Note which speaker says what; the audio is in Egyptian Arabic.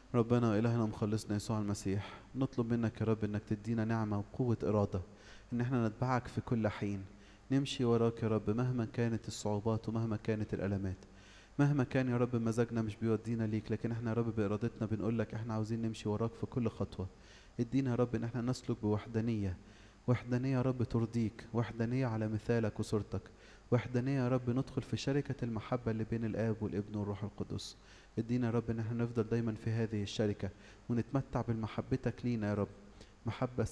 Speaker 1: ربنا وإلهنا مخلصنا يسوع المسيح نطلب منك يا رب انك تدينا نعمة وقوة إرادة ان احنا نتبعك في كل حين نمشي وراك يا رب مهما كانت الصعوبات ومهما كانت الألمات مهما كان يا رب مزاجنا مش بيودينا ليك لكن احنا يا رب بإرادتنا بنقول لك احنا عاوزين نمشي وراك في كل خطوة ادينا يا رب ان احنا نسلك بوحدانية وحدانية يا رب ترضيك وحدانية على مثالك وصورتك وحدانية يا رب ندخل في شركة المحبة اللي بين الآب والابن والروح القدس ادينا يا رب ان احنا نفضل دايما في هذه الشركة ونتمتع بمحبتك لينا يا رب محبة